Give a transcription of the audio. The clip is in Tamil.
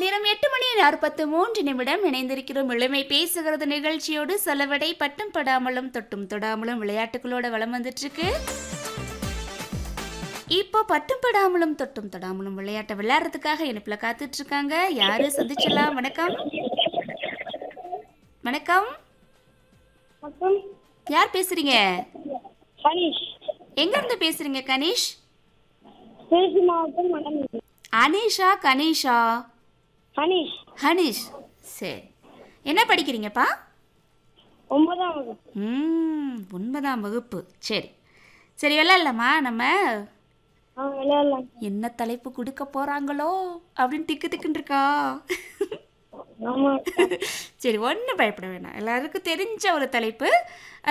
நேரம் எட்டு மணி நாற்பத்து மூன்று நிமிடம் இணைந்திருக்கிறோம் இளமை பேசுகிறது நிகழ்ச்சியோடு செலவடை பட்டும் படாமலும் தொட்டும் தொடாமலும் விளையாட்டுகளோட வளம் வந்துட்டு இருக்கு இப்போ பட்டும் படாமலும் தொட்டும் தொடாமலும் விளையாட்டை விளையாடுறதுக்காக இனிப்புல காத்துட்டு இருக்காங்க யாரு சந்திச்சலாம் வணக்கம் வணக்கம் மற்றும் யார் பேசுறீங்க ஹனீஷ் எங்க இருந்து பேசுறீங்க கணேஷ் திருச்சி மாவட்டம் மணலி அனீஷா கணேஷா ஹனீஷ் ஹனீஷ் சரி என்ன படிக்கிறீங்கப்பா ஒன்பதாம் வகுப்பு ம் ஒன்பதாம் வகுப்பு சரி சரி விளையாடலாமா நம்ம ஆ விளையாடலாம் என்ன தலைப்பு கொடுக்க போறாங்களோ அப்படின்னு திக்கு திக்குன்னு இருக்கா ஆமாம் சரி ஒன்றும் பயப்பட வேணாம் எல்லாருக்கும் தெரிஞ்ச ஒரு தலைப்பு